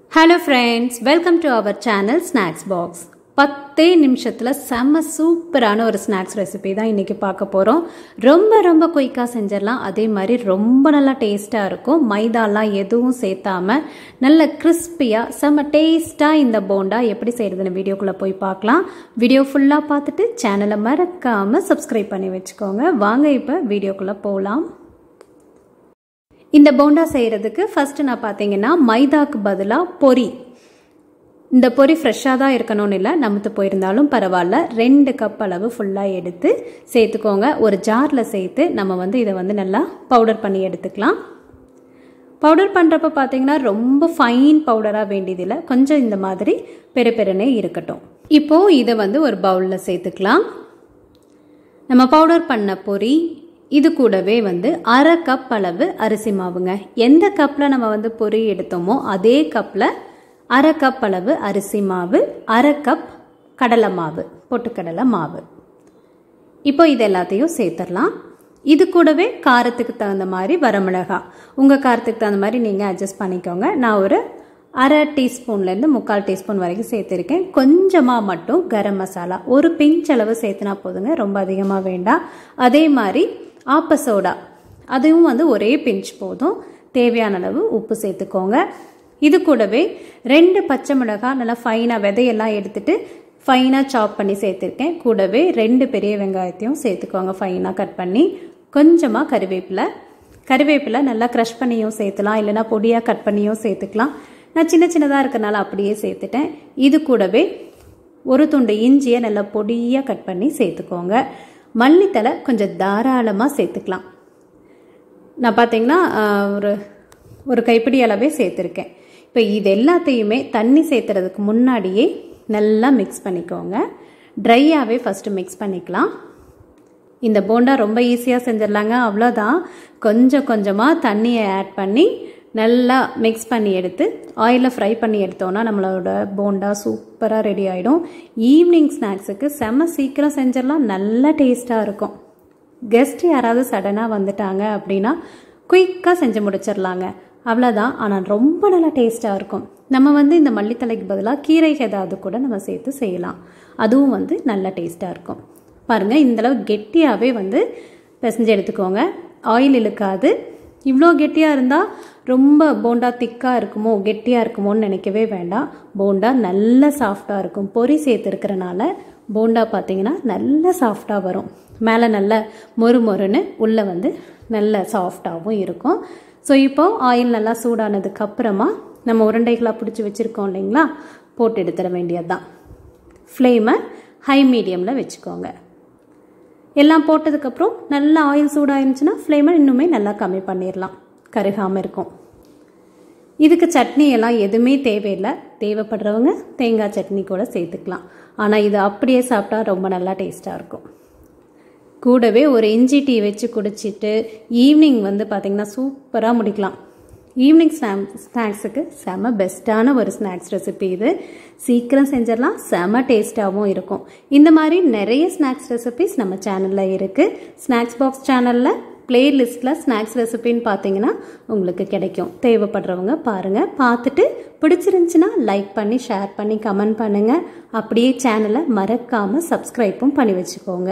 hello friends welcome to our channel snacks box பத்தே நிமிஷத்தில் செம்ம சூப்பரான ஒரு ஸ்நாக்ஸ் ரெசிபி தான் இன்றைக்கி பார்க்க போகிறோம் ரொம்ப ரொம்ப குயிக்காக செஞ்சிடலாம் அதே மாதிரி ரொம்ப நல்லா டேஸ்ட்டாக இருக்கும் மைதாலாம் எதுவும் சேர்த்தாம நல்ல கிறிஸ்பியாக செம்ம டேஸ்ட்டாக இந்த போண்டா எப்படி செய்கிறதுன்னு வீடியோக்குள்ளே போய் பார்க்கலாம் வீடியோ ஃபுல்லாக பார்த்துட்டு சேனலை மறக்காமல் சப்ஸ்கிரைப் பண்ணி வச்சுக்கோங்க வாங்க இப்போ வீடியோக்குள்ளே போகலாம் இந்த போண்டா செய்கிறதுக்கு ஃபஸ்ட்டு நான் பார்த்தீங்கன்னா மைதாக்கு பதிலாக பொரி இந்த பொரி ஃப்ரெஷ்ஷாக தான் இருக்கணும்னு இல்லை நமத்து போயிருந்தாலும் பரவாயில்ல ரெண்டு கப் அளவு ஃபுல்லாக எடுத்து சேர்த்துக்கோங்க ஒரு ஜாரில் சேர்த்து நம்ம வந்து இதை வந்து நல்லா பவுடர் பண்ணி எடுத்துக்கலாம் பவுடர் பண்ணுறப்ப பார்த்தீங்கன்னா ரொம்ப ஃபைன் பவுடராக வேண்டியதில்லை கொஞ்சம் இந்த மாதிரி பெரு பெருனே இருக்கட்டும் இப்போது இதை வந்து ஒரு பவுலில் சேர்த்துக்கலாம் நம்ம பவுடர் பண்ண பொரி இது கூடவே வந்து அரை கப் அளவு அரிசி மாவுங்க எந்த கப்பில் நம்ம வந்து பொரி எடுத்தோமோ அதே கப்பில் அரை கப் அளவு அரிசி மாவு அரை கப் கடலை மாவு பொட்டுக்கடலை மாவு இப்போ இது எல்லாத்தையும் சேர்த்துடலாம் இது கூடவே காரத்துக்கு தகுந்த மாதிரி வரமிளகா உங்கள் காரத்துக்கு தகுந்த மாதிரி நீங்கள் அட்ஜஸ்ட் பண்ணிக்கோங்க நான் ஒரு அரை டீஸ்பூன்லேருந்து முக்கால் டீஸ்பூன் வரைக்கும் சேர்த்துருக்கேன் கொஞ்சமாக மட்டும் கரம் மசாலா ஒரு பிஞ்ச் அளவு சேர்த்துனா போதுங்க ரொம்ப அதிகமாக வேண்டாம் அதே மாதிரி ஆப்ப சோடா அதுவும் வந்து ஒரே பிஞ்ச் போதும் தேவையான அளவு உப்பு சேர்த்துக்கோங்க இது கூடவே ரெண்டு பச்சை மிளகாய் நல்லா ஃபைனாக விதையெல்லாம் எடுத்துட்டு ஃபைனாக சாப் பண்ணி சேர்த்துருக்கேன் கூடவே ரெண்டு பெரிய வெங்காயத்தையும் சேர்த்துக்கோங்க ஃபைனாக கட் பண்ணி கொஞ்சமாக கருவேப்பிலை கருவேப்பிலை நல்லா க்ரஷ் பண்ணியும் சேர்த்துலாம் இல்லைனா பொடியாக கட் பண்ணியும் சேர்த்துக்கலாம் நான் சின்ன சின்னதாக இருக்கனால அப்படியே சேர்த்துட்டேன் இது கூடவே ஒரு துண்டு இஞ்சியை நல்லா பொடியாக கட் பண்ணி சேர்த்துக்கோங்க மல்லித்தலை கொஞ்சம் தாராளமாக சேர்த்துக்கலாம் நான் பார்த்தீங்கன்னா ஒரு ஒரு கைப்பிடி அளவே சேர்த்துருக்கேன் இப்போ இது எல்லாத்தையுமே தண்ணி சேர்த்துறதுக்கு முன்னாடியே நல்லா மிக்ஸ் பண்ணிக்கோங்க ட்ரையாகவே ஃபஸ்ட்டு மிக்ஸ் பண்ணிக்கலாம் இந்த போண்டா ரொம்ப ஈஸியாக செஞ்சிடலாங்க அவ்வளோதான் கொஞ்சம் கொஞ்சமாக தண்ணியை ஆட் பண்ணி நல்லா மிக்ஸ் பண்ணி எடுத்து ஆயிலில் ஃப்ரை பண்ணி எடுத்தோன்னா நம்மளோட போண்டா சூப்பராக ரெடி ஆகிடும் ஈவினிங் ஸ்நாக்ஸுக்கு செம்ம சீக்கிரம் செஞ்சிடலாம் நல்ல டேஸ்ட்டாக இருக்கும் கெஸ்ட் யாராவது சடனாக வந்துட்டாங்க அப்படின்னா குயிக்காக செஞ்சு முடிச்சிடலாங்க அவ்வளோதான் ஆனால் ரொம்ப நல்லா டேஸ்ட்டாக இருக்கும் நம்ம வந்து இந்த மல்லித்தலைக்கு பதிலாக கீரை ஏதாவது கூட நம்ம சேர்த்து செய்யலாம் அதுவும் வந்து நல்ல டேஸ்ட்டாக இருக்கும் பாருங்கள் இந்தளவு கெட்டியாகவே வந்து பிசைஞ்சு எடுத்துக்கோங்க ஆயில் இழுக்காது இவ்வளோ கெட்டியாக இருந்தால் ரொம்ப போண்டா திக்காக இருக்குமோ கெட்டியாக இருக்குமோன்னு நினைக்கவே வேண்டாம் போண்டா நல்ல சாஃப்டாக இருக்கும் பொறி சேர்த்துருக்கிறனால போண்டா பார்த்தீங்கன்னா நல்ல சாஃப்டாக வரும் மேலே நல்ல மொறு மொறுன்னு உள்ளே வந்து நல்ல சாஃப்டாகவும் இருக்கும் ஸோ இப்போ ஆயில் நல்லா சூடானதுக்கு அப்புறமா நம்ம உருண்டைகளாக பிடிச்சி வச்சுருக்கோம் இல்லைங்களா போட்டு எடுத்துட வேண்டியது தான் ஃப்ளேமை ஹை மீடியமில் வச்சுக்கோங்க எல்லாம் போட்டதுக்கப்புறம் நல்லா ஆயில் சூடாயிருந்துச்சுன்னா ஃப்ளேமை இன்னுமே நல்லா கம்மி பண்ணிடலாம் கருகாமல் இருக்கும் இதுக்கு சட்னி எல்லாம் எதுவுமே தேவையில்லை தேவைப்படுறவங்க தேங்காய் சட்னி கூட சேர்த்துக்கலாம் ஆனால் இது அப்படியே சாப்பிட்டா ரொம்ப நல்லா டேஸ்ட்டாக இருக்கும் கூடவே ஒரு இஞ்சி டீ வச்சு குடிச்சிட்டு ஈவினிங் வந்து பார்த்திங்கன்னா சூப்பராக முடிக்கலாம் ஈவினிங் ஸ்நாக் ஸ்நாக்ஸுக்கு செம பெஸ்ட்டான ஒரு ஸ்நாக்ஸ் ரெசிபி இது சீக்கிரம் செஞ்சிடலாம் செம டேஸ்ட்டாகவும் இருக்கும் இந்த மாதிரி நிறைய ஸ்நாக்ஸ் ரெசிபிஸ் நம்ம சேனலில் இருக்குது ஸ்நாக்ஸ் பாக்ஸ் சேனலில் பிளேலிஸ்ட்டில் ஸ்நாக்ஸ் ரெசிபின்னு பார்த்தீங்கன்னா உங்களுக்கு கிடைக்கும் தேவைப்படுறவங்க பாருங்கள் பார்த்துட்டு பிடிச்சிருந்துச்சின்னா லைக் பண்ணி ஷேர் பண்ணி கமெண்ட் பண்ணுங்கள் அப்படியே சேனலை மறக்காமல் சப்ஸ்கிரைப்பும் பண்ணி வச்சுக்கோங்க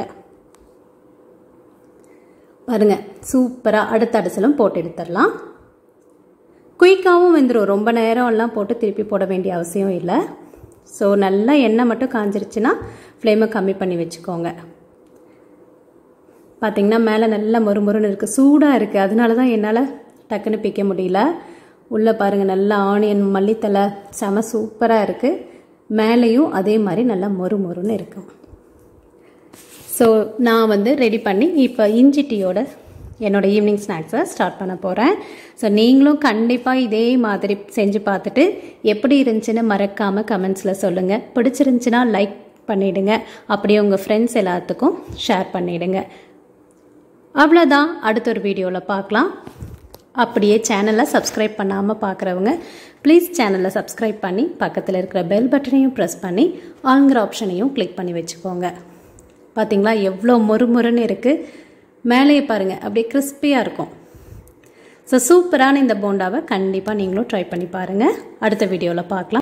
பாருங்கள் சூப்பராக அடுத்த அடிசலும் போட்டு எடுத்துடலாம் குயிக்காகவும் வெந்துடும் ரொம்ப நேரம்லாம் போட்டு திருப்பி போட வேண்டிய அவசியம் இல்லை ஸோ நல்லா எண்ணெய் மட்டும் காஞ்சிருச்சுன்னா ஃப்ளேமை கம்மி பண்ணி வச்சுக்கோங்க பார்த்திங்கன்னா மேலே நல்லா மொறுமொறுன்னு இருக்குது சூடாக இருக்குது அதனால தான் என்னால் டக்குன்னு பிக்க முடியல உள்ளே பாருங்கள் நல்லா ஆனியன் மல்லித்தலை செம சூப்பராக இருக்குது மேலேயும் அதே மாதிரி நல்லா மொறு மொறுன்னு இருக்கும் ஸோ நான் வந்து ரெடி பண்ணி இப்போ இஞ்சி டீயோட என்னோடய ஈவினிங் ஸ்நாக்ஸை ஸ்டார்ட் பண்ண போகிறேன் ஸோ நீங்களும் கண்டிப்பாக இதே மாதிரி செஞ்சு பார்த்துட்டு எப்படி இருந்துச்சுன்னு மறக்காமல் கமெண்ட்ஸில் சொல்லுங்கள் பிடிச்சிருந்துச்சின்னா லைக் பண்ணிவிடுங்க அப்படியே உங்கள் ஃப்ரெண்ட்ஸ் எல்லாத்துக்கும் ஷேர் பண்ணிவிடுங்க அவ்வளோதான் அடுத்த ஒரு வீடியோவில் பார்க்கலாம் அப்படியே சேனலை சப்ஸ்கிரைப் பண்ணாமல் பார்க்குறவங்க ப்ளீஸ் சேனலை சப்ஸ்கிரைப் பண்ணி பக்கத்தில் இருக்கிற பெல் பட்டனையும் ப்ரெஸ் பண்ணி ஆளுங்கிற ஆப்ஷனையும் கிளிக் பண்ணி வச்சுக்கோங்க பார்த்தீங்களா எவ்வளோ மொறுமொறுன்னு இருக்குது மேலேயே பாருங்கள் அப்படியே கிறிஸ்பியாக இருக்கும் ஸோ சூப்பரான இந்த போண்டாவை கண்டிப்பாக நீங்களும் ட்ரை பண்ணி பாருங்கள் அடுத்த வீடியோவில் பார்க்கலாம்